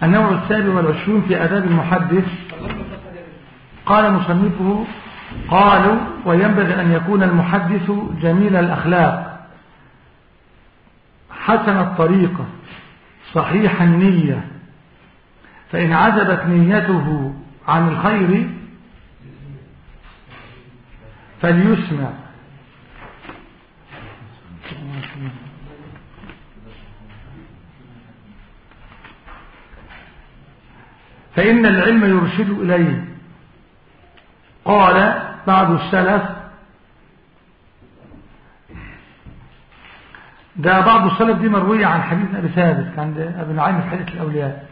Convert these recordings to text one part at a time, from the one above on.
النوع السابع والعشرون في أداب المحدث قال مصنفه قالوا وينبغي أن يكون المحدث جميل الأخلاق حسن الطريقة صحيح النية فإن عزبت نيته عن الخير فليسمع فإن العلم يرشد إليه قال بعض السلف ده بعض السلف دي مروية عن حديث أبي ثابت كان أبي نعيم في حديث الأولياء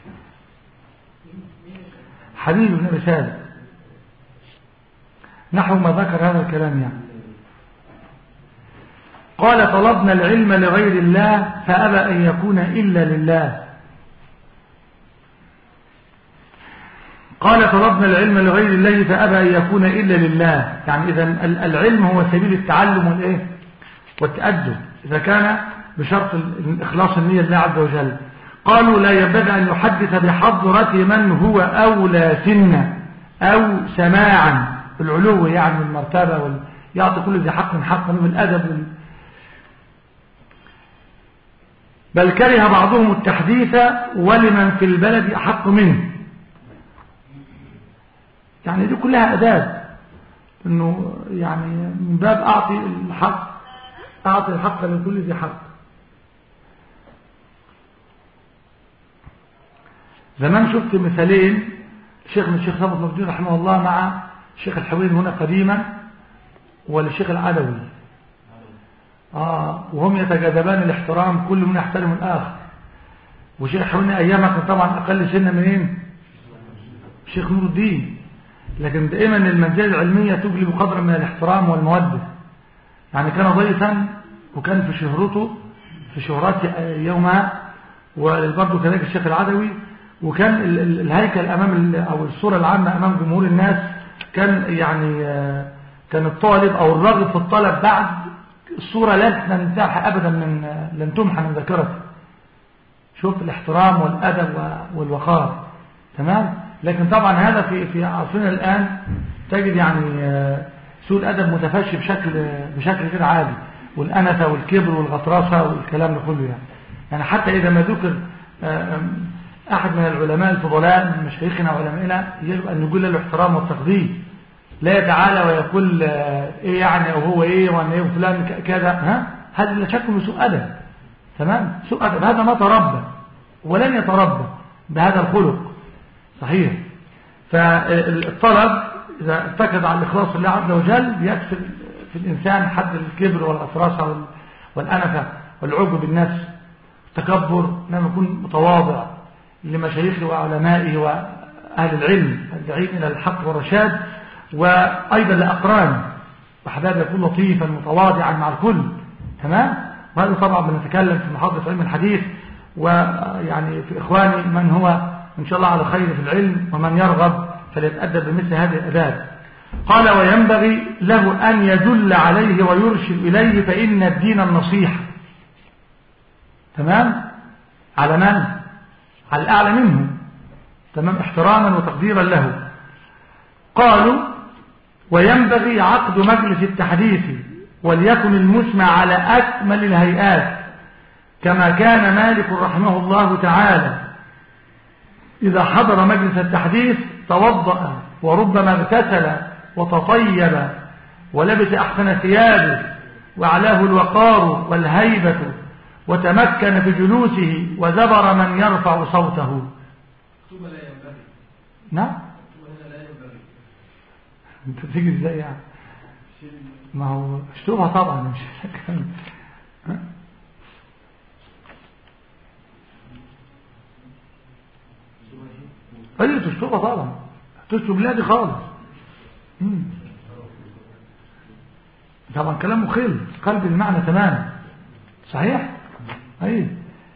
حبيب بن أبي ثابت نحو ما ذكر هذا الكلام يعني قال طلبنا العلم لغير الله فأبى أن يكون إلا لله قال طلبنا العلم لغير الله فأبى أن يكون إلا لله يعني إذا العلم هو سبيل التعلم والإيه والتأدب إذا كان بشرط إخلاص النية لله عز وجل قالوا لا ينبغي أن يحدث بحضرة من هو أولى سنا أو سماعا العلو يعني المرتبة وال... يعطي كل ذي حق من حق من الأدب وال... بل كره بعضهم التحديث ولمن في البلد أحق منه يعني دي كلها أداب انه يعني من باب أعطي الحق أعطي الحق لكل ذي حق زمان شفت مثالين شيخ من الشيخ ثابت مجدون رحمه الله مع الشيخ الحوين هنا قديما والشيخ العلوي آه وهم يتجاذبان الاحترام كل من يحترم الآخر وشيخ الحوين أيامها كان طبعا أقل سنة منين شيخ نور الدين لكن دائما المنزلة العلمية تجلب قدرا من الاحترام والمودة يعني كان ضيفا وكان في شهرته في شهرات يومها وبرضه كذلك الشيخ العدوي وكان الهيكل أمام أو الصورة العامة أمام جمهور الناس كان يعني كان الطالب أو الراغب في الطلب بعد الصورة لن تنتهي أبدا من لن تمحى من ذاكرته شوف الاحترام والأدب والوقار تمام لكن طبعا هذا في في عصرنا الآن تجد يعني سوء الأدب متفشي بشكل بشكل غير عادي والأنفة والكبر والغطرسة والكلام ده كله يعني يعني حتى إذا ما ذكر أحد من العلماء الفضلاء من مشايخنا وعلمائنا يجب أن نقول له الاحترام والتقدير لا يتعالى ويقول إيه يعني أو هو إيه وأن إيه وفلان كذا ها هذا لا شك من سوء أدب تمام سوء أدب هذا ما تربى ولن يتربى بهذا الخلق صحيح فالطلب إذا ارتكز على الإخلاص لله عز وجل يكسر في الإنسان حد الكبر والأفراسة والأنفة والعجب بالنفس التكبر لما يكون متواضع لمشايخه وعلمائه وأهل العلم الدعين إلى الحق والرشاد وأيضا لأقرانه وحباب يكون لطيفا متواضعا مع الكل تمام وهذا طبعا بنتكلم في محاضرة علم الحديث ويعني في إخواني من هو إن شاء الله على خير في العلم ومن يرغب فليتأدب بمثل هذه الأداب قال وينبغي له أن يدل عليه ويرشد إليه فإن الدين النصيحة تمام على من على الأعلى منه تمام احتراما وتقديرا له قالوا وينبغي عقد مجلس التحديث وليكن المسمع على أكمل الهيئات كما كان مالك رحمه الله تعالى إذا حضر مجلس التحديث توضأ وربما اغتسل وتطيب ولبس أحسن ثيابه وعلاه الوقار والهيبة وتمكن في جلوسه وزبر من يرفع صوته نعم انت تيجي ازاي يعني ما هو اشتبها طبعا مش ايوه تشتبها طبعا تشتب لا دي خالص مم. طبعا كلام مخل قلب المعنى تماما صحيح ايوه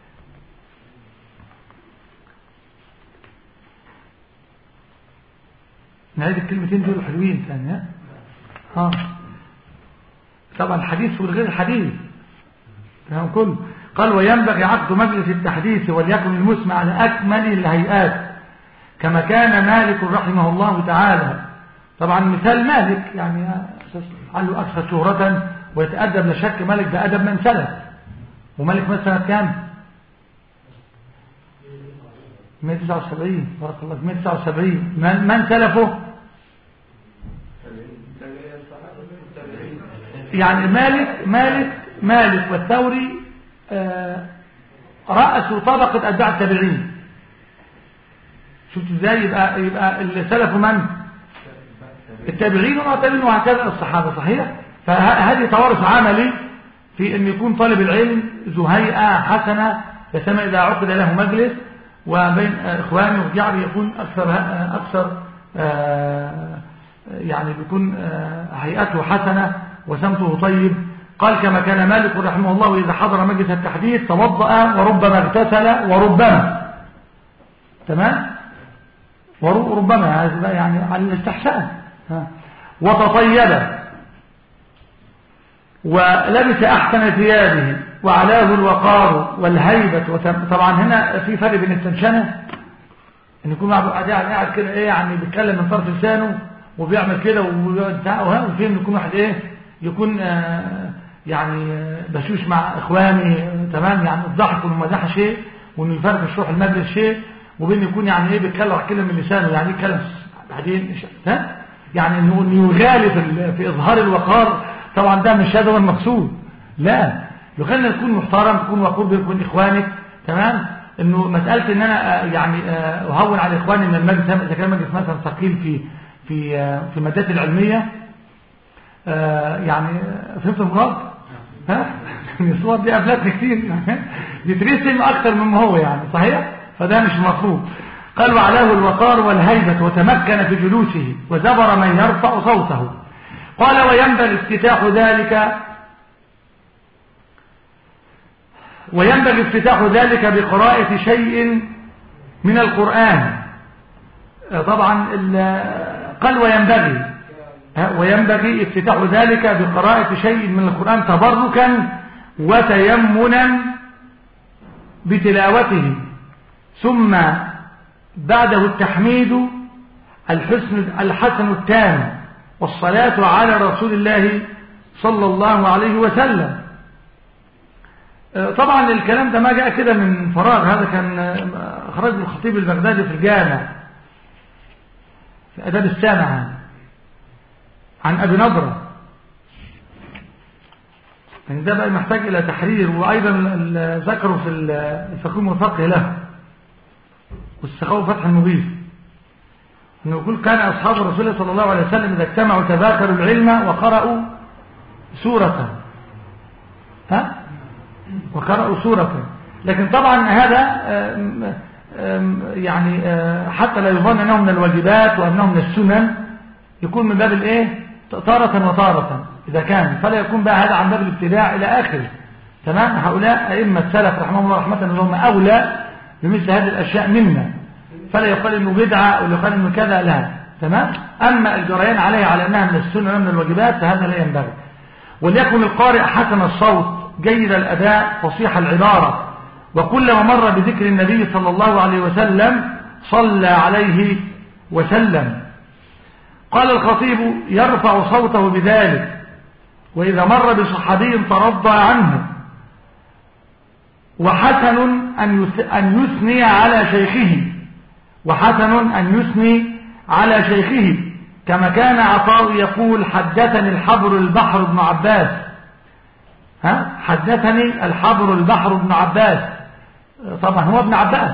نعيد الكلمتين دول حلوين ثاني ها اه طبعا الحديث والغير الحديث تمام كله قال وينبغي عقد مجلس التحديث وليكن المسمع على أكمل الهيئات كما كان مالك رحمه الله تعالى طبعا مثال مالك يعني عنه أكثر شهرة ويتأدب لا شك مالك بأدب من سلف ومالك مثلا كام 179 بارك الله 179 من, من سلفه يعني مالك مالك مالك والثوري آه، رأسوا طبقة أتباع التابعين شفت ازاي يبقى يبقى اللي سلفوا من التابعين والتابعين وهكذا الصحابة صحيح فهذه توارث عملي في ان يكون طالب العلم ذو هيئة حسنة يسمى إذا عقد له مجلس وبين إخوانه وجعل يكون أكثر أكثر آه، يعني بيكون آه، هيئته حسنة وسمته طيب قال كما كان مالك رحمه الله إذا حضر مجلس التحديث توضأ وربما اغتسل وربما تمام وربما هذا يعني على الاستحسان وتطيب ولبس أحسن ثيابه وعلاه الوقار والهيبة طبعا هنا في فرق بين التنشنة ان يكون قاعد كده ايه يعني بيتكلم من طرف لسانه وبيعمل كده وفي ان يكون واحد ايه يكون آه يعني آه بشوش مع اخواني تمام يعني الضحك والمزاح شيء وانه يفرق روح المجلس شيء وبين يكون يعني ايه بيتكلم كلمه من لسانه يعني يتكلم بعدين ها يعني انه يغالي في اظهار الوقار طبعا ده مش هذا هو المقصود لا يخلينا نكون محترم تكون وقور بيكون اخوانك تمام انه مساله ان انا يعني اهون على اخواني من المجلس اذا كان مجلس مثلا ثقيل في في في المادات العلميه يعني فهمت المراد ها الصور دي افلات كتير يترسم اكتر مما هو يعني صحيح فده مش مفهوم قال وعلاه الوقار والهيبة وتمكن في جلوسه وزبر من يرفع صوته قال وينبغي افتتاح ذلك وينبغي افتتاح ذلك بقراءة شيء من القرآن طبعا قال وينبغي وينبغي افتتاح ذلك بقراءة شيء من القرآن تبركا وتيمنا بتلاوته ثم بعده التحميد الحسن الحسن التام والصلاة على رسول الله صلى الله عليه وسلم طبعا الكلام ده ما جاء كده من فراغ هذا كان أخرجه الخطيب البغدادي في الجامع في أداب السامعة عن أبي نضرة يعني ده بقى محتاج إلى تحرير وأيضا ذكروا في الفقه المفقه له والسخاوة فتح المغيث انه يقول كان اصحاب رسول الله صلى الله عليه وسلم اذا اجتمعوا تذاكروا العلم وقرأوا سورة ها وقرأوا سورة لكن طبعا هذا يعني حتى لا يظن انه من الواجبات وانه من السنن يكون من باب الايه تارة وتارة اذا كان فلا يكون بقى هذا عن باب الابتداع الى اخره تمام هؤلاء ائمه السلف رحمهم الله رحمه اللهم اولى بمثل هذه الأشياء منا فلا يقال إنه بدعة ولا يقال إنه كذا لا تمام أما الجريان عليها على أنها من السنة من الواجبات فهذا لا ينبغي وليكن القارئ حسن الصوت جيد الأداء فصيح العبارة وكلما مر بذكر النبي صلى الله عليه وسلم صلى عليه وسلم قال الخطيب يرفع صوته بذلك وإذا مر بصحابي ترضى عنه وحسن أن يثني على شيخه وحسن أن يثني على شيخه كما كان عطاء يقول حدثني الحبر البحر بن عباس ها حدثني الحبر البحر بن عباس طبعا هو ابن عباس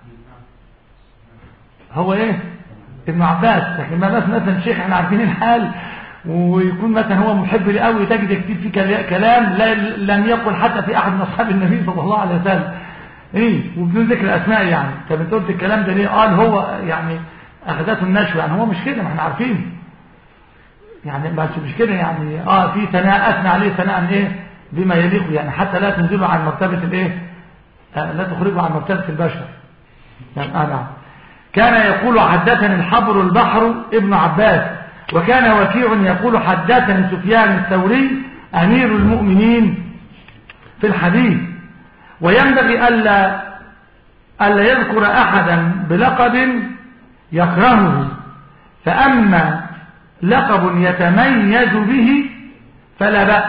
هو ايه ابن عباس لكن ما بس مثلا شيخ احنا عارفين الحال ويكون مثلا هو محب لي قوي تجد كتير في كلام لا لم يقل حتى في احد من اصحاب النبي صلى الله عليه وسلم ايه وبدون ذكر اسماء يعني طب انت قلت الكلام ده ليه قال هو يعني اخذته النشوه يعني هو مش كده ما احنا عارفين يعني بس مش كده يعني اه في ثناء اثنى عليه ثناء ايه بما يليق يعني حتى لا تنزله عن مرتبه الايه آه لا تخرجه عن مرتبه البشر يعني اه نعم كان يقول حدثني الحبر البحر ابن عباس وكان وكيع يقول حدثني سفيان الثوري أمير المؤمنين في الحديث وينبغي ألا, ألا يذكر أحدا بلقب يكرهه فأما لقب يتميز به فلا بأس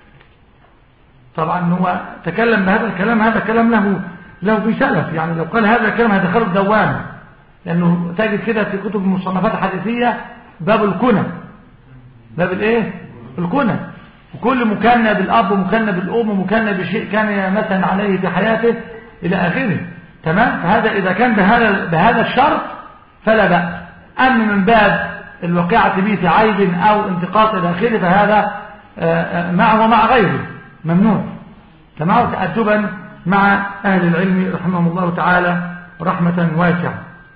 طبعا هو تكلم بهذا الكلام هذا كلام له له بسلف يعني لو قال هذا الكلام هيدخله الدوامه لأنه تجد كده في كتب المصنفات الحديثية باب الكنى باب الايه الكنى وكل مكنى بالأب ومكنى بالأم ومكنى بشيء كان مثلا عليه في حياته إلى آخره تمام فهذا إذا كان بهذا بهذا الشرط فلا بأس أما من باب الوقيعة به في عيب أو انتقاص إلى آخره فهذا معه ومع غيره ممنوع تمام تأدبا مع أهل العلم رحمهم الله تعالى رحمة واسعة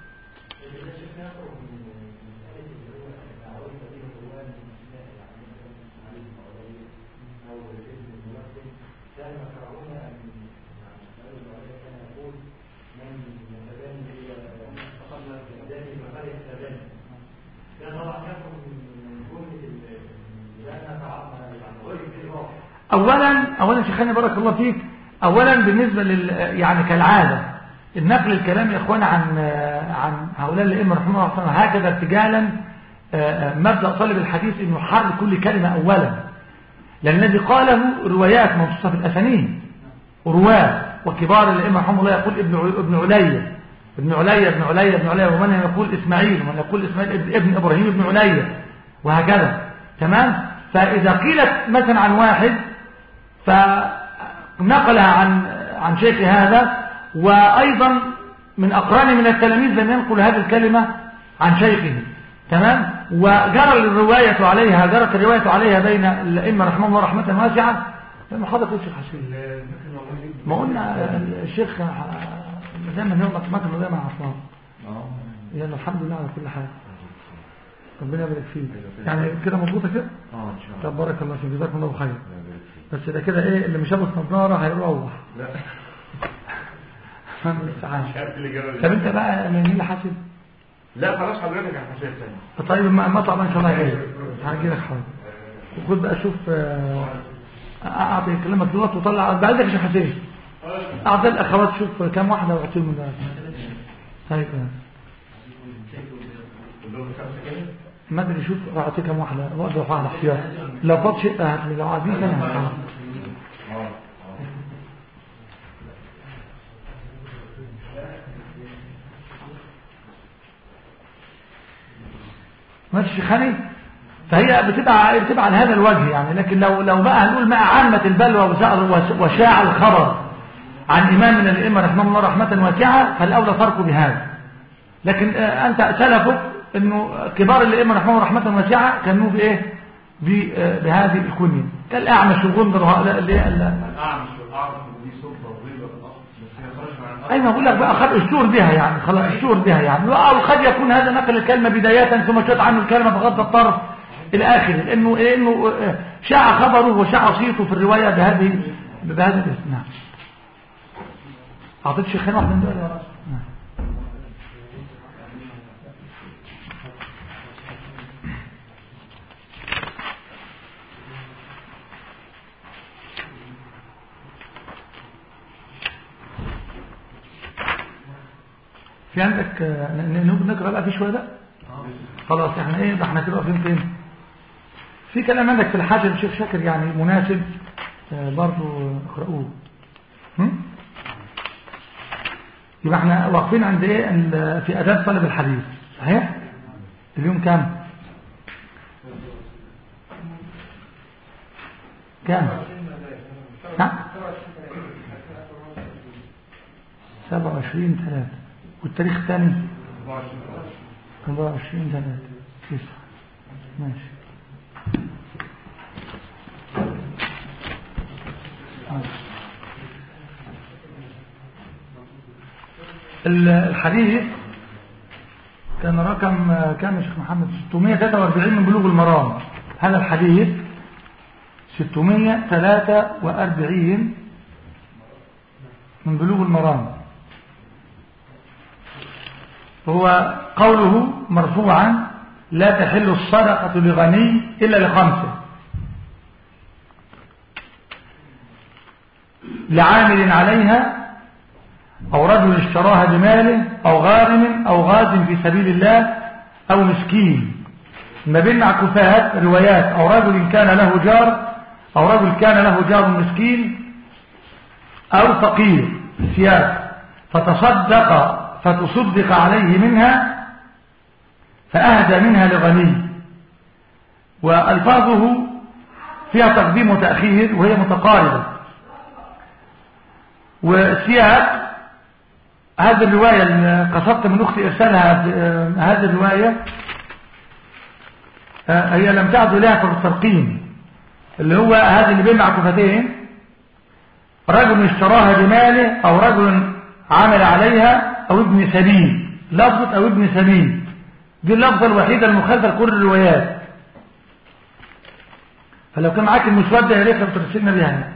اولا اولا شيخاني بارك الله فيك اولا بالنسبه لل يعني كالعاده النقل الكلام يا اخوانا عن عن هؤلاء الائمه رحمه الله تعالى هكذا ارتجالا مبدا طالب الحديث انه يحرر كل كلمه اولا لان الذي قاله روايات منصوصه في الاسانيد رواه وكبار الائمه رحمه الله يقول ابن ابن علي ابن علي ابن علي ابن علي ومن يقول اسماعيل ومن يقول اسماعيل ابن, ابن ابراهيم ابن علي وهكذا تمام فاذا قيلت مثلا عن واحد فنقلها عن عن شيخ هذا وأيضا من أقران من التلاميذ لم ينقل هذه الكلمة عن شيخه تمام وجرى الرواية عليها جرت الرواية عليها بين الأئمة رحمه الله رحمة واسعة لما حضرت الشيخ حسين ما قلنا الشيخ دايما هو مكانه دايما عصام يعني الحمد لله على كل حال ربنا يبارك فيك يعني كده مظبوطه كده اه ان شاء الله طب بارك الله فيك جزاكم الله خير بس ده كده ايه اللي مش لابس نظاره هيروح لا المستعان مش عارف اللي جاب طب انت بقى مين اللي حاسب لا خلاص حضرتك يا حسين ثاني طيب ما ما طبعا ان شاء الله هيجي هاجي لك حاضر وخد بقى شوف آه، اعطي كلمه دلوقتي وطلع بعدك يا شيخ حسين اعطي الاخوات شوف كام واحده واعطيهم من ده طيب كلهم خمسه كده ما ادري شوف اعطي كام واحده واحده واحده احتياط لو فاض شيء هات لي لو عايزين كان هات اه اه ماشي خاني فهي بتبقى بتبقى على هذا الوجه يعني لكن لو لو بقى هنقول مع عامة البلوى وشاع- وشاع الخبر عن إمام من الأئمة رحمه الله رحمة واسعة فالأولى فرق بهذا لكن آه، أنت سلفك أنه كبار الأئمة رحمه الله رحمة واسعة كانوا بإيه ب- آه، بهذه الكنية كالأعمش وغندر وهؤلاء اللي اللي- الاعمش والاعرف ودي سلطه وغيبه في الاصل بس هي خرج عن الاصل أيوة بقول لك بقى خد اشتهر بها يعني خلاص اشتهر بها يعني أو قد يكون هذا نقل الكلمة بداية ثم شط عنه الكلمة بغض الطرف إلى آخره لأنه لأنه آه، شاع خبره وشاع صيته في الرواية بهذه بهذا الاسم نعم أعطيت شيخين واحد من دول يا راجل نعم. في عندك آه، ن- ن- نقرا بقى في شويه ده خلاص احنا ايه ده احنا كده واقفين فين في كلام عندك في الحاجه الشيخ شاكر يعني مناسب آه، برضو اقرأوه هم؟ يبقى احنا واقفين عند ايه ال- في اداب طلب الحديث صحيح اليوم كام كام نعم 27 3 والتاريخ الثاني 24 3 9 ماشي ال- الحديث كان رقم آه، كام يا شيخ محمد 643 من بلوغ المرام هذا الحديث 643 من بلوغ المرام هو قوله مرفوعا لا تحل الصدقة لغني إلا لخمسة لعامل عليها أو رجل اشتراها بماله أو غارم أو غاز في سبيل الله أو مسكين ما بين معكوفات روايات أو رجل كان له جار أو رجل كان له جار مسكين أو فقير سياق فتصدق فتصدق عليه منها فأهدى منها لغني وألفاظه فيها تقديم وتأخير وهي متقاربة وسياق هذه الرواية اللي قصدت من أختي إرسالها هذه الرواية هي لم تعد لها في الترقيم اللي هو هذا اللي بين معكوفتين رجل اشتراها بماله أو رجل عمل عليها أو ابن سبيل لفظة أو ابن سبيل دي اللفظة الوحيدة المخالفة لكل الروايات فلو كان معاك المسودة يا ريت لو ترسلنا بيها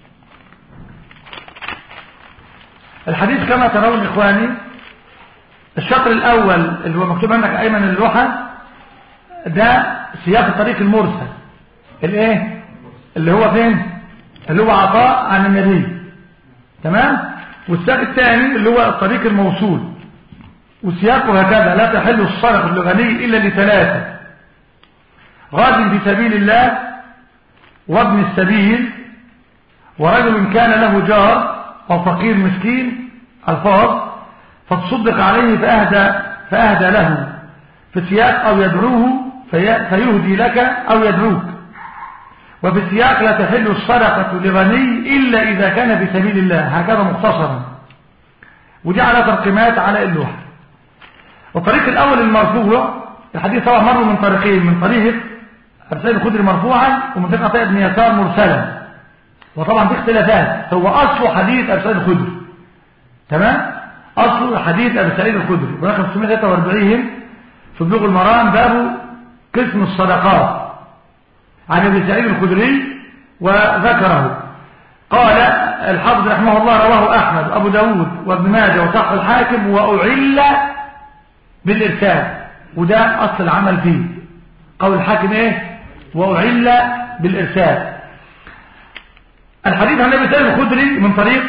الحديث كما ترون إخواني الشطر الأول اللي هو مكتوب عندك أيمن اللوحة ده سياق الطريق المرسل الايه اللي هو فين اللي هو عطاء عن النبي تمام والسياق الثاني اللي هو الطريق الموصول وسياقه هكذا لا تحل الصدقه لغني الا لثلاثه غاد في سبيل الله وابن السبيل ورجل كان له جار او فقير مسكين الفاظ فتصدق عليه فاهدى فاهدى له في سياق او يدعوه فيهدي لك او يدعوك وفي السياق لا تحل الصدقة لغني إلا إذا كان في سبيل الله هكذا مختصرا ودي على ترقيمات على اللوحة والطريق الأول المرفوع الحديث طبعا مر من طريقين من طريق أبسائل الخدري مرفوعا ومن طريق عطاء بن يسار مرسلا وطبعا في اختلافات هو أصل حديث أبسائل الخدري تمام أصل حديث أبسائل الخدري ورقم 643 في بلوغ المرام باب قسم الصدقات عن ابي سعيد الخدري وذكره قال الحافظ رحمه الله رواه احمد ابو داود وابن ماجه وصح الحاكم واعل بالارسال وده اصل العمل فيه قول الحاكم ايه واعل بالارسال الحديث عن ابي سعيد الخدري من طريق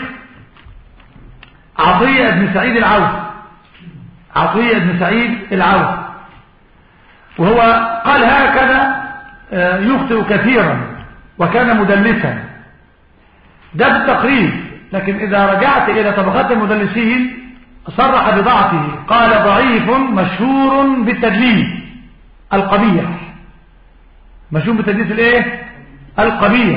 عطيه بن سعيد العوف عطيه بن سعيد العوف وهو قال هكذا يخطئ كثيرا وكان مدلسا ده في التقريب لكن إذا رجعت إلى طبقات المدلسين صرح بضعفه قال ضعيف مشهور بالتدليس القبيح مشهور بالتدليس الايه القبيح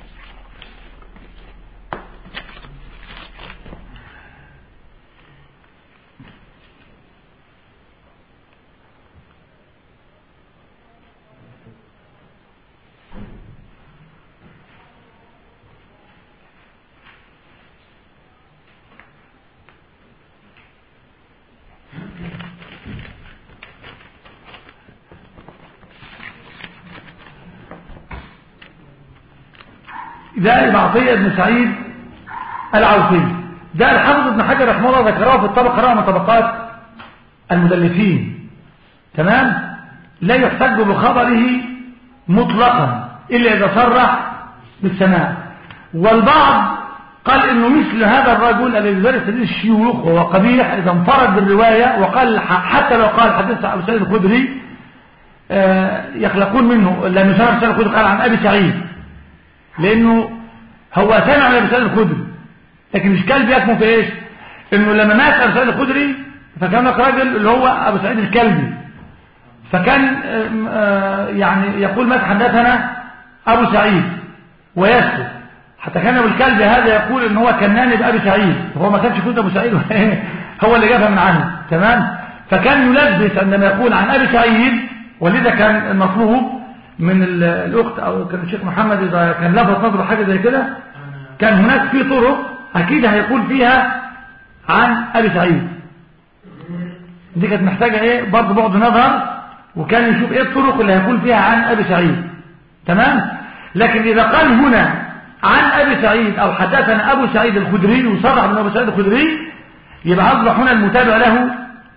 ده ابن عطية بن سعيد العوفي ده الحافظ ابن حجر رحمه الله ذكره في الطبقة رقم من طبقات المدلسين تمام لا يحتج بخبره مطلقا إلا إذا صرح بالسماع والبعض قال انه مثل هذا الرجل الذي درس حديث الشيوخ وهو قبيح اذا انفرد بالرواية وقال حتى لو قال حديث ابو سعيد الخدري يخلقون منه لم يسمع ابو سعيد الخدري قال عن ابي سعيد لانه هو سمع من ابي سعيد الخدري لكن الاشكال بيكمن في ايش انه لما مات ابو سعيد الخدري فكان هناك راجل اللي هو ابو سعيد الكلبي فكان يعني يقول مات حدثنا ابو سعيد ويسكت حتى كان ابو الكلب هذا يقول ان هو كناني بابي سعيد هو ما كانش يقول ابو سعيد هو اللي جابها من عنه تمام فكان يلبس عندما يقول عن ابي سعيد ولذا كان المطلوب من الاخت او كان الشيخ محمد اذا كان لفت نظره حاجه زي كده كان هناك في طرق اكيد هيقول فيها عن ابي سعيد دي كانت محتاجه ايه برضه بعد نظر وكان يشوف ايه الطرق اللي هيقول فيها عن ابي سعيد تمام لكن اذا قال هنا عن ابي سعيد او حدثنا ابو سعيد الخدري وصرح من ابو سعيد الخدري يبقى اصبح هنا المتابع له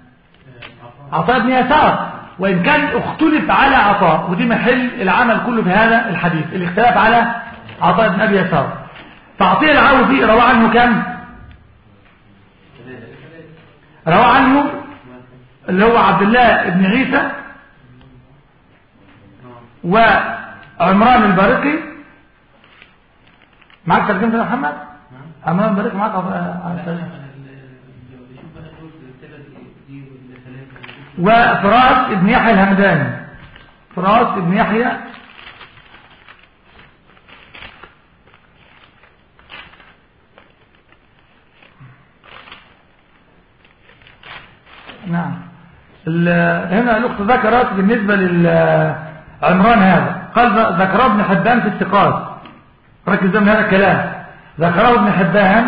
عطاء بن يسار وان كان اختلف على عطاء ودي محل العمل كله في هذا الحديث الاختلاف على عطاء بن ابي يسار تعطيه العوفي روى عنه كم روى عنه اللي هو عبد الله بن عيسى وعمران البارقي معك ترجمة يا محمد عمران البارقي معك على الترجمة وفراس ابن يحيى الهمداني فراس ابن يحيى نعم هنا الأخت ذكرت بالنسبة للعمران هذا قال ذكره ابن حبان في الثقات ركز من هذا الكلام ذكره ابن حبان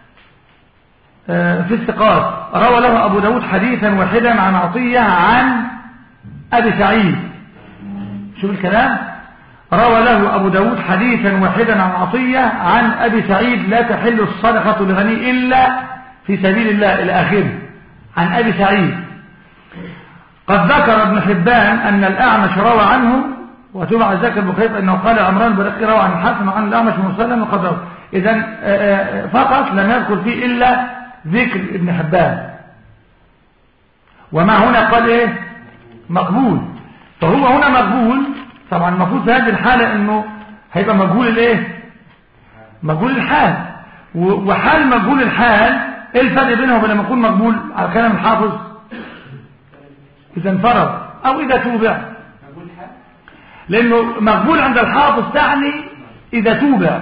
في الثقات روى له أبو داود حديثا واحدا عن عطية عن أبي سعيد شوف الكلام روى له أبو داود حديثا واحدا عن عطية عن أبي سعيد لا تحل الصدقة لغني إلا في سبيل الله إلى آخره عن أبي سعيد قد ذكر ابن حبان أن الأعمش روى عنه وتبع ذكر بخيف أنه قال عمران برقي روى عن الحسن وعن الأعمش مرسلا وقد روى إذن فقط لم يذكر فيه إلا ذكر ابن حبان وما هنا قال إيه مقبول فهو هنا مقبول طبعا المفروض في هذه الحالة أنه هيبقى مقبول الإيه مقبول الحال وحال مقبول الحال ايه الفرق بينه وبين لما يكون مقبول على كلام الحافظ اذا انفرد او اذا توبع لانه مقبول عند الحافظ تعني اذا توبع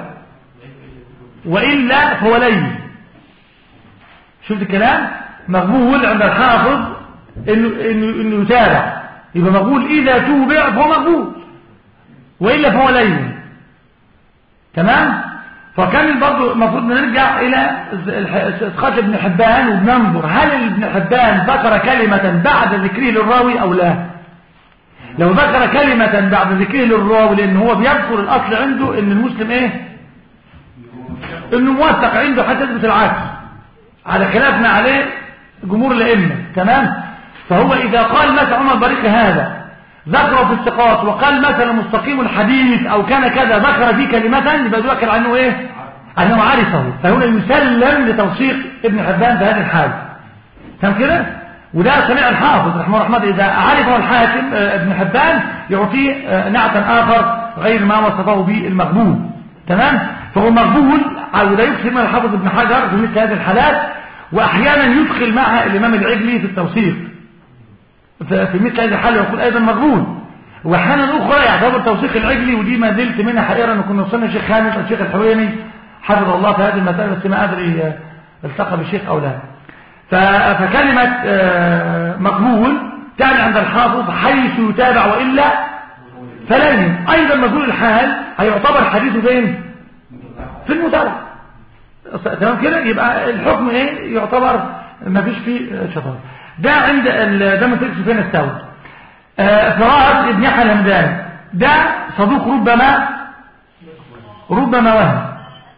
والا فهو لين شفت الكلام مقبول عند الحافظ انه انه انه يتابع يبقى مقبول اذا توبع فهو مقبول والا فهو لين تمام فكان برضه المفروض نرجع الى اسقاط ابن حبان وبننظر هل ابن حبان ذكر كلمة بعد ذكره للراوي او لا لو ذكر كلمة بعد ذكره للراوي لان هو بيذكر الاصل عنده ان المسلم ايه انه موثق عنده حتى يثبت العكس على خلافنا عليه جمهور الائمه تمام فهو اذا قال مثلا عمر بريق هذا ذكره في الثقات وقال مثلا مستقيم الحديث او كان كذا ذكر فيه كلمة يبقى ذكر عنه ايه انه عرفه فهنا يسلم لتوثيق ابن حبان بهذه الحال تم كده وده سمع الحافظ رحمه الله اذا عرفه الحاكم ابن حبان يعطيه نعتا اخر غير ما وصفه به المقبول تمام فهو مقبول ولا يكثر من الحافظ ابن حجر في مثل هذه الحالات واحيانا يدخل معها الامام العجلي في التوثيق في مثل هذه الحالة يقول أيضا مقبول وأحيانا أخرى يعتبر توثيق العجلي ودي ما زلت منها حقيقة أن كنا وصلنا الشيخ خالد الشيخ الحويني حفظ الله في هذه المسألة بس ما أدري التقى بالشيخ أو لا فكلمة مقبول تعني عند الحافظ حيث يتابع وإلا فلن أيضا مقبول الحال هيعتبر حديثه فين في المتابعة تمام كده يبقى الحكم ايه يعتبر ما فيش فيه شطار ده عند ده من تلك سفيان الثوري فراس ابن يحيى الهمداني ده صدوق ربما ربما وهم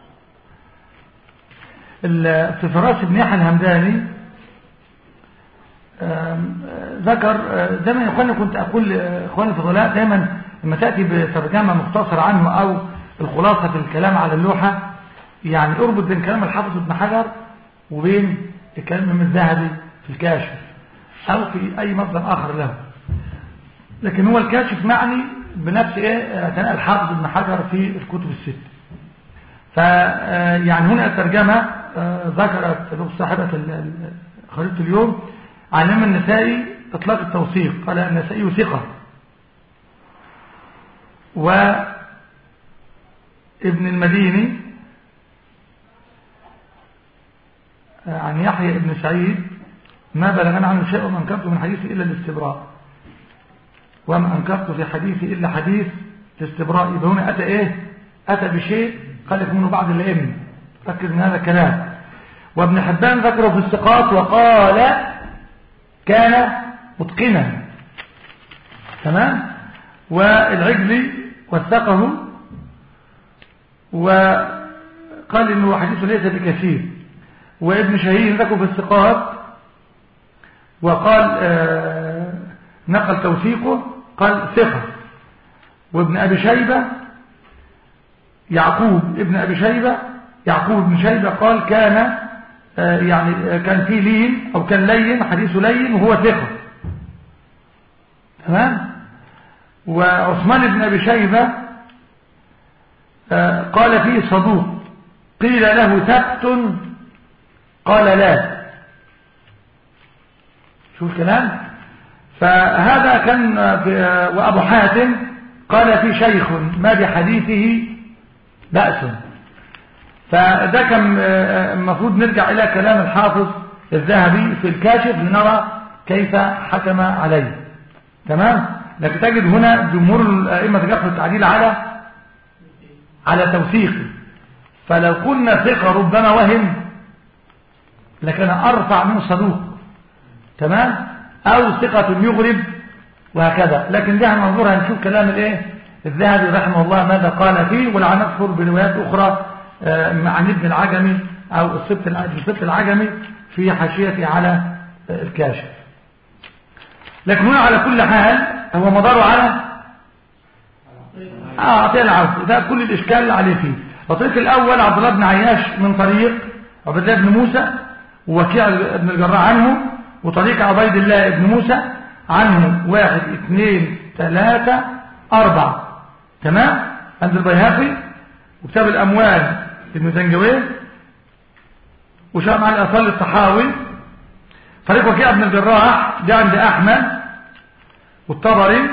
في فراس ابن يحيى الهمداني ذكر دايما يا اخواني كنت اقول اخواني الفضلاء دايما لما تاتي بترجمه مختصره عنه او الخلاصه في الكلام على اللوحه يعني اربط بين كلام الحافظ ابن حجر وبين الكلام من الذهبي في الكاشف أو في أي مصدر آخر له لكن هو الكاشف معني بنفس إيه ثناء الحافظ ابن حجر في الكتب الست فيعني هنا الترجمة ذكرت صاحبة خريطة اليوم عن الإمام النسائي إطلاق التوثيق قال النسائي ثقة وابن المديني عن يحيى ابن سعيد ما بلغنا عنه شيء وما أنكرت من حديثه إلا الاستبراء وما أنكرت في حديثه إلا حديث الاستبراء يبقى هنا أتى إيه أتى بشيء قال لك منه بعض الأئمة ركز من هذا الكلام وابن حبان ذكره في الثقات وقال كان متقنا تمام والعجلي وثقه وقال انه حديثه ليس بكثير وابن شهير ذكره في الثقات وقال آه نقل توثيقه قال ثقة وابن أبي شيبة يعقوب ابن أبي شيبة يعقوب بن شيبة قال كان آه، يعني آه، كان فيه لين أو كان لين حديثه لين وهو ثقة تمام وعثمان بن أبي شيبة آه، قال فيه صدوق قيل له ثبت قال لا شو الكلام فهذا كان في وأبو حاتم قال في شيخ ما بحديثه بأس فده كان المفروض نرجع إلى كلام الحافظ الذهبي في الكاشف لنرى كيف حكم عليه تمام لكن تجد هنا جمهور الأئمة جفر التعديل على على توثيقه فلو قلنا ثقة ربما وهم لكان أرفع من الصدوق تمام أو ثقة يغرب وهكذا لكن ده هننظر هنشوف كلام الايه الذهبي رحمه الله ماذا قال فيه ولا هنذكر بروايات أخرى آه، عن ابن العجمي أو السبت السبت العجمي في حاشيته على الكاشف لكن هنا على كل حال هو مداره على اه عطيه العوف ده كل الإشكال اللي عليه فيه الطريق الأول عبد الله بن عياش من طريق عبد الله بن موسى ووكيع بن الجراح عنه وطريق عبيد الله بن موسى عنه واحد اثنين ثلاثة أربعة تمام عند البيهقي وكتاب الأموال ابن زنجويه وشاء مع الأصل الطحاوي طريق وكيع بن الجراح ده عند أحمد والطبري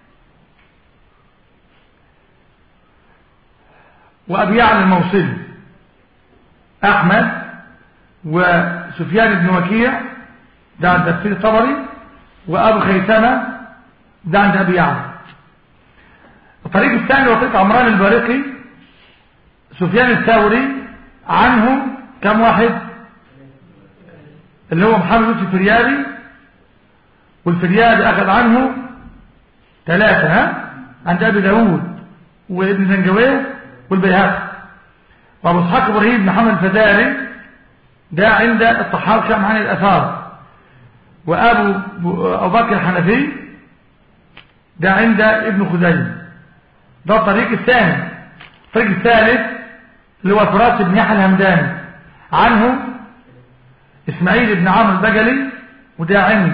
وأبي يعلى الموصلي أحمد وسفيان بن وكيع ده عند تفسير الطبري وأبو خيثمة ده عند أبي يعلى الطريق الثاني وطريق عمران البارقي سفيان الثوري عنه كم واحد اللي هو محمد يوسف الفريابي والفريابي أخذ عنه ثلاثة ها عند أبي داود وابن زنجويه والبيهقي وابو اسحاق ابراهيم محمد الفزاري ده عند الطحاوي شام عن الاثار وابو ابو بكر الحنفي ده عند ابن خزيمه ده الطريق الثاني الطريق الثالث اللي هو فراس بن يحيى الهمداني عنه اسماعيل بن عمرو البجلي وده عند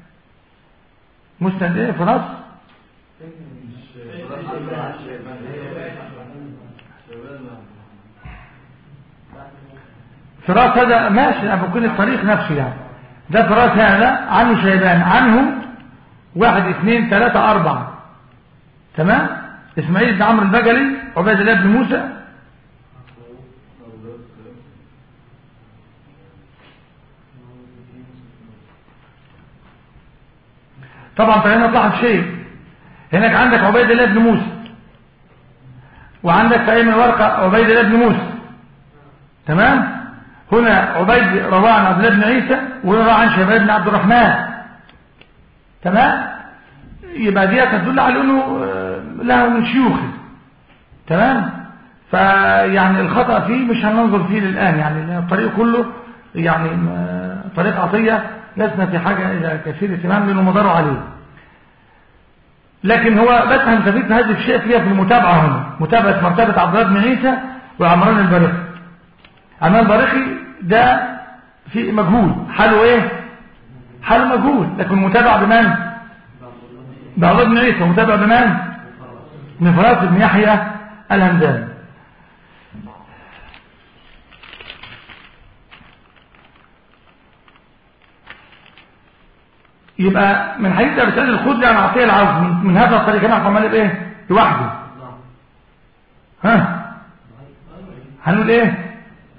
مسند ايه فراس فراس هذا ماشي أنا بكون الطريق نفسه يعني ده فراس هذا عنه شيبان عنه واحد اثنين ثلاثة أربعة تمام إسماعيل بن عمرو البجلي عبيد الله بن موسى طبعا فهنا طلعت شيء هناك عندك عبيد الله بن موسى وعندك في أيمن ورقة عبيد الله بن موسى تمام هنا عبيد رواه عن عبد الله بن عيسى وروى عن شباب بن عبد الرحمن تمام يبقى دي تدل على انه له من شيوخه تمام فيعني الخطأ فيه مش هننظر فيه للآن يعني الطريق كله يعني طريق عطية لسنا في حاجة إلى كثير اهتمام لأنه مدار عليه لكن هو بس هنستفيد هذا الشيء فيها في المتابعة هنا متابعة مرتبة عبد الله بن عيسى وعمران البرقي عمران البرقي ده في مجهول حاله ايه حاله مجهول لكن متابع بمن بعض بن عيسى متابع بمن من فراس بن يحيى الهمداني يبقى من حديث ابي سعيد الخدري عن عطيه العوف من, من هذا الطريق انا عمال بايه لوحده ها هنقول ايه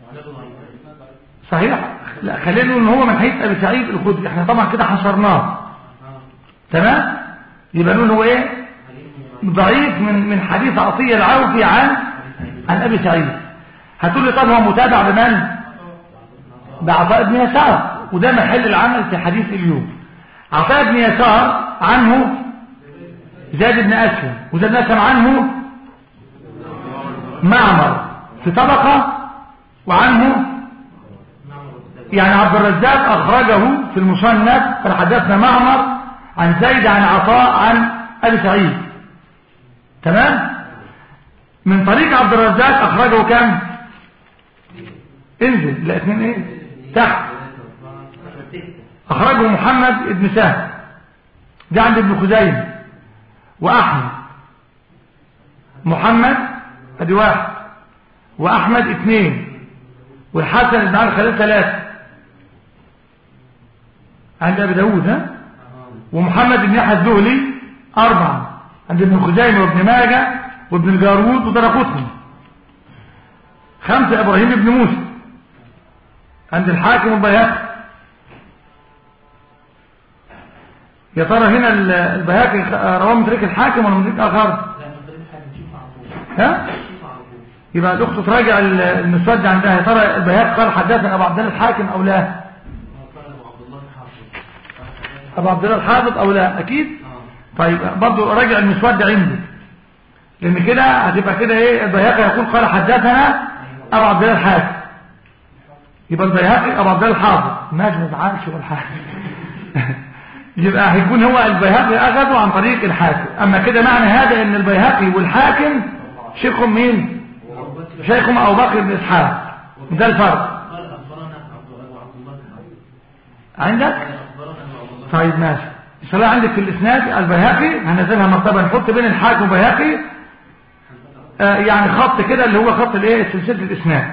صحيح لا خلينا نقول ان هو من حديث ابي سعيد الخدري احنا طبعا كده حصرناه تمام يبقى نقول هو ايه ضعيف من من حديث عطيه العوفي عن عن ابي سعيد هتقول لي طب هو متابع بمن بعطاء بن يسار وده محل العمل في حديث اليوم عطاء بن يسار عنه زاد بن أسلم وزاد بن أسلم عنه معمر في طبقة وعنه يعني عبد الرزاق أخرجه في المصنف فحدثنا معمر عن زيد عن عطاء عن أبي سعيد تمام من طريق عبد الرزاق أخرجه كم انزل لا اثنين ايه تحت اخرجه محمد ابن سهل ده عند ابن خزيمة واحمد محمد ادي واحد واحمد اثنين والحسن بن علي خلال ثلاثة عند ابي داود ها ومحمد بن يحيى الزهلي اربعة عند ابن خزيمة وابن ماجه وابن الجارود ودرقطني خمسة ابراهيم بن موسى عند الحاكم والبيهقي يا ترى هنا البيهقي رواه من طريق الحاكم ولا من طريق اخر ها يبقى الاخت تراجع المسود عندها يا ترى البيهقي قال حدثنا ابو عبد الله الحاكم او لا ابو عبد الله الحافظ او لا اكيد طيب برضه راجع المسود عندي لان كده هتبقى كده ايه البيهقي يقول قال حدثنا ابو عبد الله الحاكم يبقى البيهقي ابو عبد الله الحافظ ماشي ما تزعلش ولا حاجه يبقى هيكون هو البيهقي اخذه عن طريق الحاكم اما كده معنى هذا ان البيهقي والحاكم شيخهم مين شيخهم ابو بكر بن اسحاق ده الفرق عندك طيب ماشي الصلاة عندك في الاسناد البيهقي هنزلها مرتبة نحط بين الحاكم والبيهقي آه يعني خط كده اللي هو خط الايه سلسلة الاسناد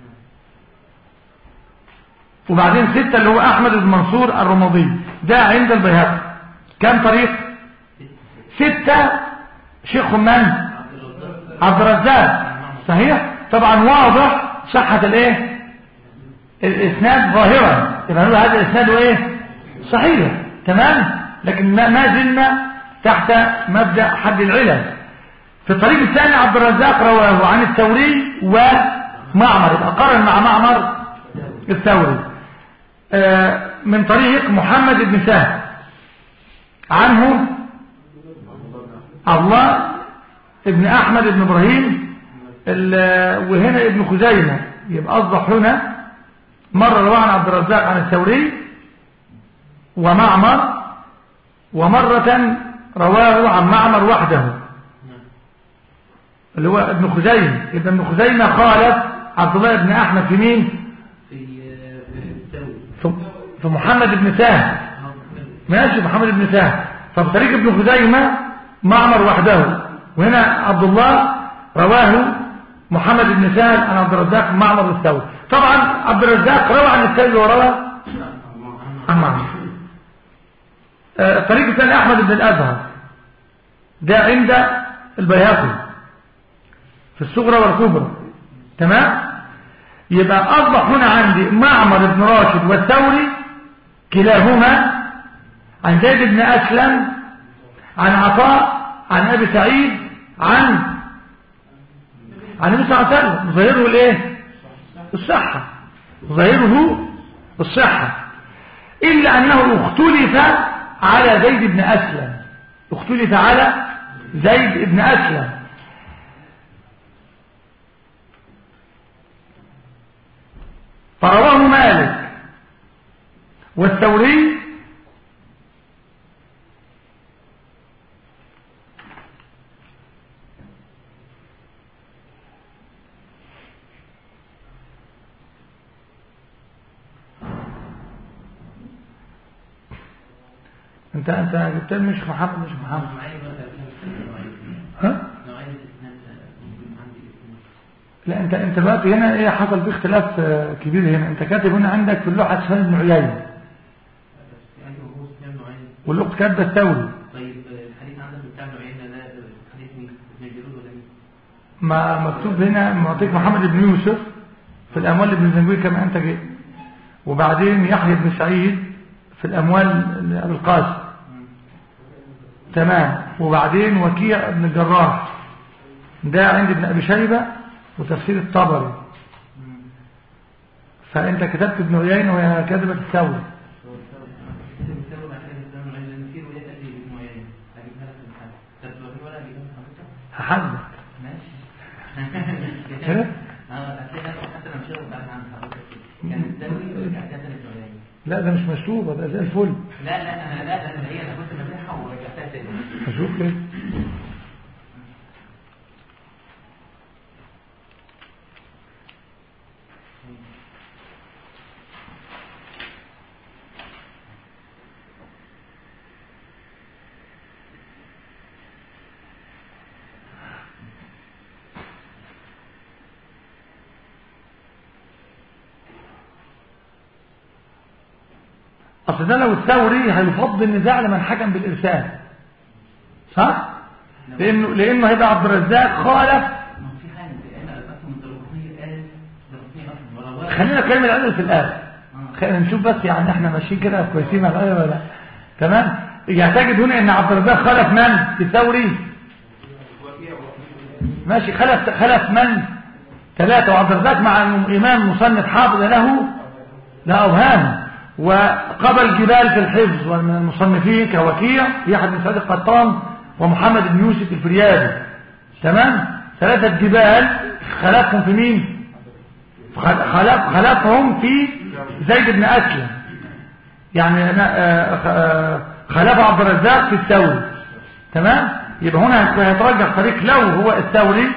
وبعدين ستة اللي هو احمد بن منصور الرمضي ده عند البيهقي كم طريق ستة شيخهم من عبد الرزاق صحيح طبعا واضح صحة الايه الاسناد ظاهرا يبقى نقول هذا الاسناد ايه صحيح تمام لكن ما زلنا تحت مبدأ حد العلل في الطريق الثاني عبد الرزاق رواه عن الثوري ومعمر يبقى قارن مع معمر الثوري آه من طريق محمد بن سهل عنه الله ابن احمد بن ابراهيم وهنا ابن خزيمة يبقى اصبح هنا مرة رواه عن عبد الرزاق عن الثوري ومعمر ومرة رواه عن معمر وحده اللي هو ابن خزيمة يبقى ابن خزيمة خالف عبد الله بن احمد في مين في في محمد بن سهل ماشي محمد بن سهل فبطريق ابن خزيمة معمر وحده وهنا عبد الله رواه محمد بن سهل عن عبد الرزاق معمر الثوري طبعا عبد الرزاق روى عن الثوري وروى عن معمر الطريق الثاني احمد بن الازهر ده عند البيهقي في الصغرى والكبرى تمام يبقى اصبح هنا عندي معمر بن راشد والثوري كلاهما عن زيد بن اسلم عن عطاء عن ابي سعيد عن عن النبي صلى الله عليه وسلم ظاهره الايه الصحة ظاهره الصحة إلا أنه اختلف على زيد بن أسلم اختلف على زيد بن أسلم فرواه مالك والثوري انت انت جبت لي مش محمد مش محمد ها لا انت انت دلوقتي هنا ايه حصل في اختلاف كبير هنا انت كاتب هنا عندك في اللوحه سفيان بن عيينه واللغه كاتبه الثوري طيب الحديث عندك بتاع ابن عيينه ده حديث مين؟ ابن جرود ولا مين؟ ما مكتوب هنا معطيك محمد بن يوسف في الاموال ابن زنجوي كما انت جئت وبعدين يحيى بن سعيد في الاموال ابي القاسم تمام وبعدين وكيع بن الجراح ده عند ابن ابي شيبه وتفسير الطبري فانت كتبت ابن عيينه وهي كذبه الثوري هحاسبك ماشي اه حتى انا مش بعد عن حضرتك كان الدوري ورجعت تاني ابن عيينه لا ده مش مشروبه ده زي الفل لا لا انا لا لا هي انا كنت مزحها ورجعتها تاني اشوف ليه اصل ده لو الثوري هيفض النزاع لمن حكم بالارسال صح لانه لانه هيبقى عبد الرزاق خالف ما هو في حاجه انا اصلا من الركنيه قالت الركنيه اصلا ولا خلينا نكمل العلم في الاخر خلينا نشوف بس يعني احنا ماشيين كده كويسين على العلم ولا لا تمام يعتقد هنا ان عبد الرزاق خلف من في الثوري ماشي خلف خلف من ثلاثة وعبد الرزاق مع انه امام مصنف حافظ له لا اوهام وقبل جبال في الحفظ ومن المصنفين كوكيع يحيى بن سعيد القطان ومحمد بن يوسف الفريابي تمام ثلاثة جبال خلفهم في مين خلف خلفهم في زيد بن أسلم يعني أنا خلف عبد الرزاق في الثوري تمام يبقى هنا هيترجح طريق لو هو الثوري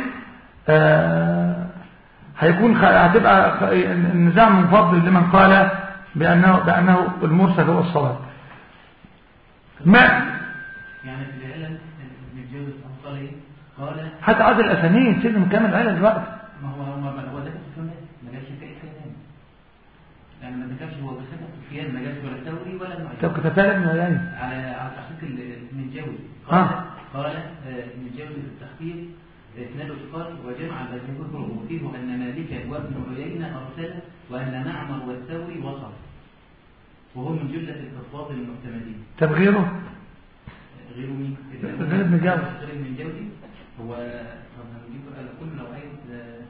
هيكون هتبقى النزاع منفضل لمن قال بأنه, بأنه المرسل هو الصواب ما يعني في العلل متجوز قال ايه قال حتى عدد الأسانيد سيدنا مكمل العلل دلوقتي ما هو هو هو ده سفيان ما جابش في اي حاجه ثانيه يعني ما ذكرش هو بس سفيان ما جابش ولا الثوري ولا المعين طب كنت فاهم من يعني على على تحقيق المنجاوي آه. قال قال المنجاوي في التحقيق اسناد ثقات وجمع ذكره فيه ان مالكا وابن عيينه ارسل وان معمر والثوري وصل وهو من جمله الحفاظ المعتمدين طب غيره غير مين؟ غير ابن جوزي. غير ابن جوزي هو طب هنجيب بقى كل نوعين آه،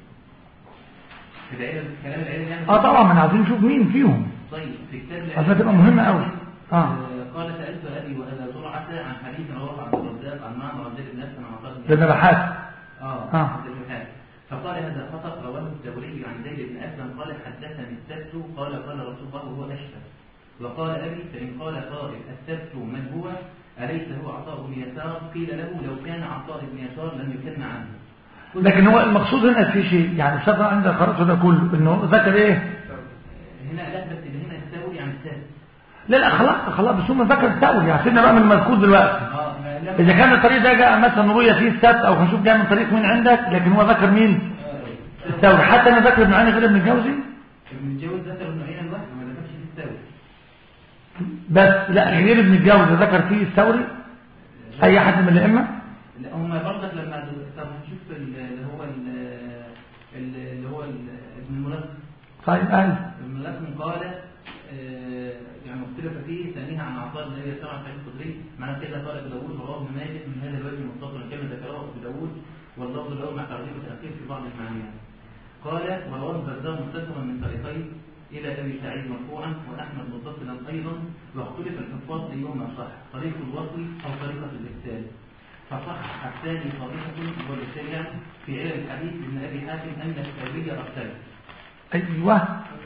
في العلم كلام العلم يعني اه طبعا ما احنا عايزين نشوف مين فيهم طيب في كتاب العلم عشان تبقى مهمة أوي. آه. آه، قال سألت أبي وأبا زرعة عن حديث رواه عن الرزاق عن معمر عن زيد بن أسلم عن عطاء بن ده نبحات اه آه. عبد الوهاب فقال هذا خطأ رواه الدوري عن زيد بن أسلم قال حدثني السبت قال قال رسول الله وهو أشهر وقال أبي فإن قال قائل السبت من هو أليس هو عطاء بن يسار قيل له لو كان عطاء بن يسار لم يكن عنه قلت لكن هو المقصود هنا في شيء يعني الشرط عند قرأته ده كله انه ذكر ايه هنا لا بس اللي هنا الثوري عن السبت لا لا خلاص خلاص بس هم ذكر الثوري يعني سيبنا بقى من المذكور دلوقتي اه ما لم اذا كان الطريق ده جاء مثلا روية فيه السبت او هنشوف جاء من طريق مين عندك لكن هو ذكر مين آه، الثوري حتى انا ذكر ابن عيني غير ابن الجوزي ابن الجوز ذكر ابن عيينة لوحده ما ذكرش في الثوري بس لا غير ابن الجوزي ذكر فيه الثوري اي حد من الائمه لا هم برضك لما طب هنشوف ال- اللي هو ال- ال- اللي هو ال- ابن الملقن طيب اي ابن الملقن قال آه، يعني اختلف فيه ثانيها عن عطاء بن ابي سمع سعيد الخدري معنى كده قال ابو داوود ورواه ابن ماجه من هذا الوجه متصلا كما ذكره ابو داوود واللفظ له مع ترتيب التاخير في بعض المعاني قال ورواه البزار متصلا من طريقين الى ابي سعيد مرفوعا واحمد متصلا ايضا واختلف الحفاظ ايهما صح طريق الوصل او طريقه الارسال فصحح الثاني طريقه والارسال يعني في علم الحديث ابن ابي حاتم ان الثوري ارسل ايوه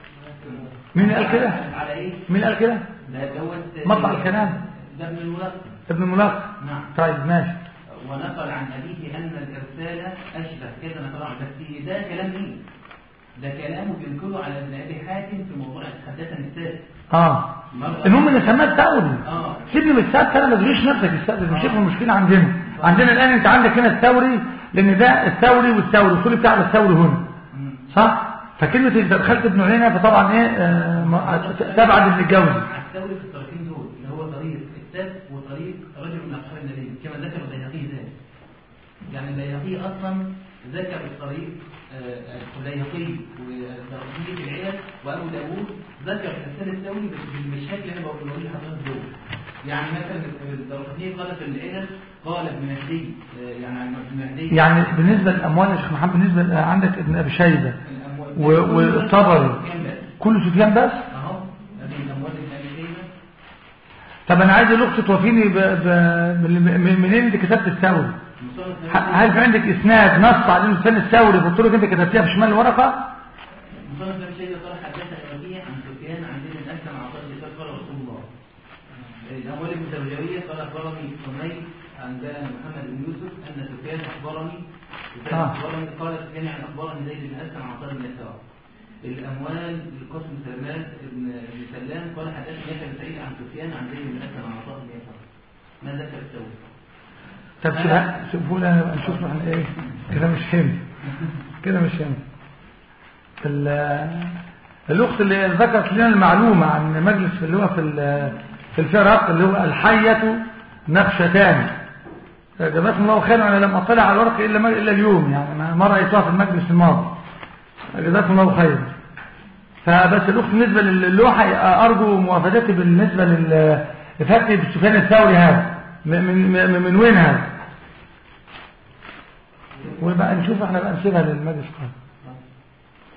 مين قال كده على ايه؟ مين قال كده ده دوت مطلع الكلام. ده ابن الملقن ابن الملقن نعم طيب ماشي ونقل عن أبيه أن الإرسال أشبه كذا نقل عن بس ده كلام مين؟ ده كلامه بينقله على ابن أبي حاتم في موضوع حدثني السادس اه مرة المهم ان سماه الثوري اه سيبني من السبت انا ما تجيش نفسك السبت مش شايف المشكله عندنا عندنا الان انت عندك هنا الثوري لان ده الثوري والثوري الكل بتاع الثوري هنا مم. صح فكلمه اذا دخلت ابن عيينه فطبعا ايه آه، ما- تبعد ابن الجوزي على الثوري في الطريقين دول اللي هو طريق السادس وطريق رجل من أصحاب النبي كما ذكر البيهقي ذلك يعني البيهقي أصلا ذكر الطريق آه، البيهقي والدرقي في العلل وأبو داوود ذكر الإرسال الثوري بس بالمشاكل اللي أنا بقول لك حضرتك دول يعني مثلا الدرقي قال في العلل قال ابن مهدي آه، يعني عن ابن مهدي يعني بالنسبه للاموال يا شيخ محمد بالنسبه ل- عندك ابن ابي شيبه الأموال و- والطبري. كام بس؟ كل سفيان بس أهو هذه الأموال ابن أبي شيبة طب انا عايز الاخت توافيني ب... ب... من- من- منين انت كتبت الثوري مصنف ه- هل في عندك اسناد نص على انه لسان الثوري قلت لك انت كتبتيها في شمال الورقه مصنف ابن شيبة قال حدثنا وكيع عن سفيان عن زيد بن أسلم عن طارق بن قال رسول الله الأموال المتوجهية قال أخبرني حميد عن جاء محمد بن يوسف أن سفيان أخبرني سفيان آه. أخبرني قال سفيان عن أخبرني زيد بن أسلم عن طارق بن يسار الأموال للقاسم بن سلمان بن بن سلام قال حدثني يحيى بن سعيد عن سفيان عن زيد بن أسلم عن طارق بن يسار ما ذكر التوبة طب شوفوا شوفوا لنا بقى نشوف احنا ايه كده مش فهمت كده مش فهمت ال- الأخت اللي ذكرت لنا المعلومة عن مجلس اللي هو في ال- في الفرق اللي هو الحية نقشتان جزاكم الله خيرا أنا لم أطلع على الورق إلا إلا اليوم يعني ما- ما رأيتها في المجلس الماضي جزاكم الله خيرا فبس الأخت بالنسبة للوحة أرجو موافقتي بالنسبة لفتح سفيان الثوري هذا من, من, من, من وين هذا وبقى نشوف احنا بقى نسيبها للمجلس القادم